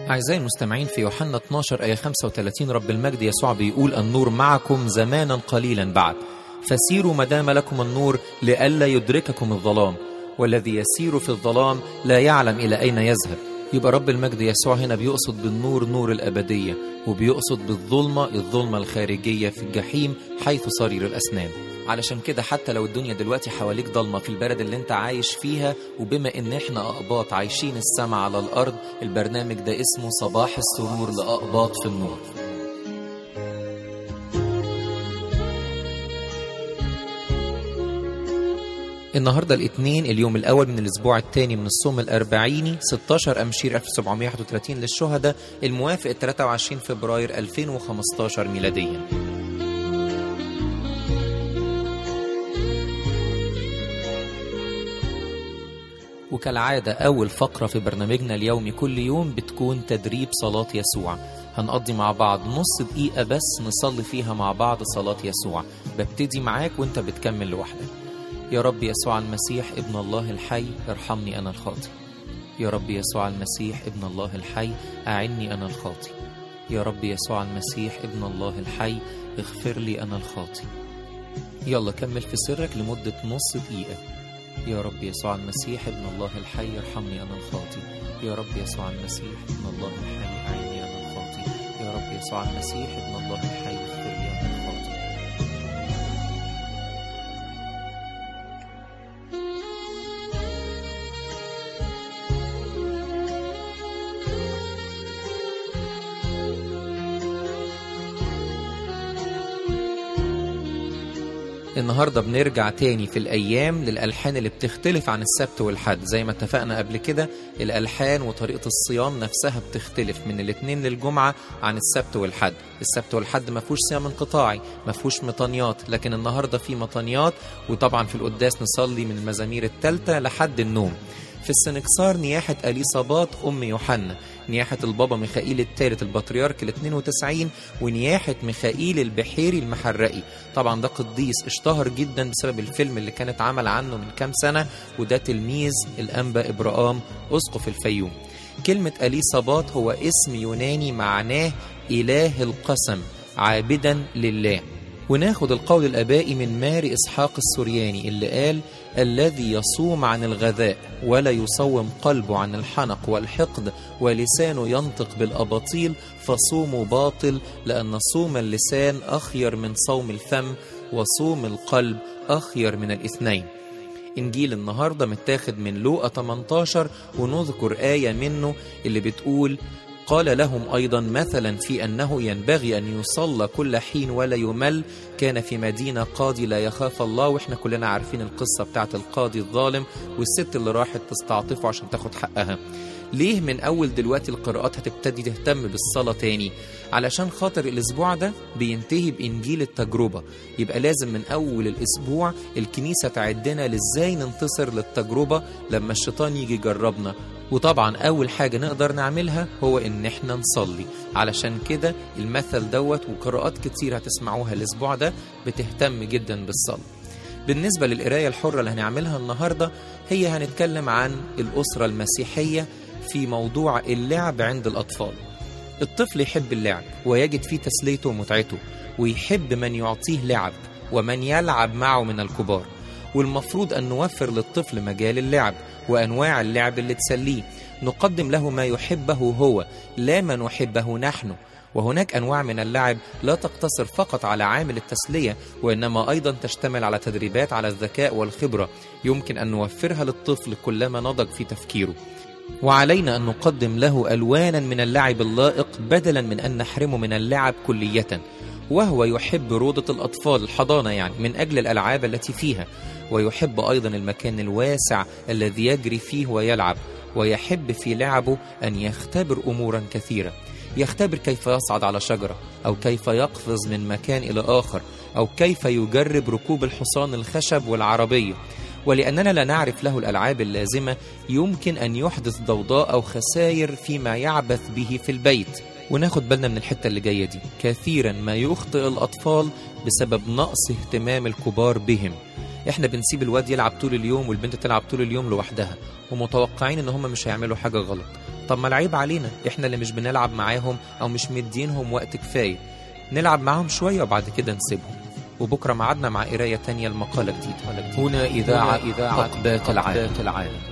أعزائي المستمعين في يوحنا 12 آية 35 رب المجد يسوع بيقول النور معكم زمانا قليلا بعد فسيروا ما دام لكم النور لئلا يدرككم الظلام والذي يسير في الظلام لا يعلم إلى أين يذهب يبقى رب المجد يسوع هنا بيقصد بالنور نور الأبدية وبيقصد بالظلمة الظلمة الخارجية في الجحيم حيث صرير الأسنان علشان كده حتى لو الدنيا دلوقتي حواليك ضلمة في البلد اللي انت عايش فيها وبما ان احنا أقباط عايشين السما على الأرض البرنامج ده اسمه صباح السرور لأقباط في النور النهاردة الاثنين اليوم الأول من الأسبوع الثاني من الصوم الأربعيني 16 أمشير 1731 للشهداء الموافق 23 فبراير 2015 ميلاديا وكالعادة أول فقرة في برنامجنا اليومي كل يوم بتكون تدريب صلاة يسوع هنقضي مع بعض نص دقيقة بس نصلي فيها مع بعض صلاة يسوع ببتدي معاك وانت بتكمل لوحدك يا رب يسوع المسيح ابن الله الحي ارحمني أنا الخاطي يا رب يسوع المسيح ابن الله الحي أعني أنا الخاطي يا رب يسوع المسيح ابن الله الحي اغفر لي أنا الخاطي يلا كمل في سرك لمدة نص دقيقة يا رب يسوع المسيح ابن الله الحي ارحمني أنا الخاطي يا رب يسوع المسيح ابن الله الحي أعني أنا الخاطي يا رب يسوع المسيح ابن الله الحي اغفر لي أنا الخاطي النهاردة بنرجع تاني في الأيام للألحان اللي بتختلف عن السبت والحد زي ما اتفقنا قبل كده الألحان وطريقة الصيام نفسها بتختلف من الاثنين للجمعة عن السبت والحد السبت والحد ما فيهوش صيام انقطاعي ما فيهوش مطانيات لكن النهاردة في مطانيات وطبعا في القداس نصلي من المزامير الثالثة لحد النوم في السنكسار نياحة أليصابات أم يوحنا نياحة البابا ميخائيل الثالث البطريرك ال 92 ونياحة ميخائيل البحيري المحرقي طبعا ده قديس اشتهر جدا بسبب الفيلم اللي كانت عمل عنه من كام سنة وده تلميذ الأنبا إبراهام أسقف الفيوم كلمة أليصابات هو اسم يوناني معناه إله القسم عابدا لله وناخد القول الآبائي من ماري إسحاق السورياني اللي قال الذي يصوم عن الغذاء ولا يصوم قلبه عن الحنق والحقد ولسانه ينطق بالأباطيل فصومه باطل لأن صوم اللسان أخير من صوم الفم وصوم القلب أخير من الاثنين إنجيل النهاردة متاخد من لوقا 18 ونذكر آية منه اللي بتقول قال لهم أيضا مثلا في أنه ينبغي أن يصلى كل حين ولا يمل كان في مدينة قاضي لا يخاف الله وإحنا كلنا عارفين القصة بتاعت القاضي الظالم والست اللي راحت تستعطفه عشان تاخد حقها ليه من أول دلوقتي القراءات هتبتدي تهتم بالصلاة تاني علشان خاطر الأسبوع ده بينتهي بإنجيل التجربة يبقى لازم من أول الأسبوع الكنيسة تعدنا لإزاي ننتصر للتجربة لما الشيطان يجي يجربنا وطبعا أول حاجة نقدر نعملها هو إن إحنا نصلي علشان كده المثل دوت وقراءات كتير هتسمعوها الأسبوع ده بتهتم جدا بالصلاة بالنسبة للقراية الحرة اللي هنعملها النهاردة هي هنتكلم عن الأسرة المسيحية في موضوع اللعب عند الأطفال الطفل يحب اللعب ويجد فيه تسليته ومتعته ويحب من يعطيه لعب ومن يلعب معه من الكبار والمفروض أن نوفر للطفل مجال اللعب وأنواع اللعب اللي تسليه نقدم له ما يحبه هو لا ما نحبه نحن وهناك أنواع من اللعب لا تقتصر فقط على عامل التسلية وإنما أيضا تشتمل على تدريبات على الذكاء والخبرة يمكن أن نوفرها للطفل كلما نضج في تفكيره وعلينا أن نقدم له ألوانا من اللعب اللائق بدلا من أن نحرمه من اللعب كلية وهو يحب روضة الأطفال الحضانة يعني من أجل الألعاب التي فيها ويحب أيضا المكان الواسع الذي يجري فيه ويلعب ويحب في لعبه أن يختبر أمورا كثيرة يختبر كيف يصعد على شجرة أو كيف يقفز من مكان إلى آخر أو كيف يجرب ركوب الحصان الخشب والعربية ولأننا لا نعرف له الألعاب اللازمة يمكن أن يحدث ضوضاء أو خسائر فيما يعبث به في البيت وناخد بالنا من الحتة اللي جاية دي كثيرا ما يخطئ الأطفال بسبب نقص اهتمام الكبار بهم احنا بنسيب الواد يلعب طول اليوم والبنت تلعب طول اليوم لوحدها ومتوقعين ان هم مش هيعملوا حاجه غلط طب ما العيب علينا احنا اللي مش بنلعب معاهم او مش مدينهم وقت كفايه نلعب معاهم شويه وبعد كده نسيبهم وبكره ميعادنا مع قرايه تانية المقاله جديده هنا إذاعة إذاعة أقبات العالم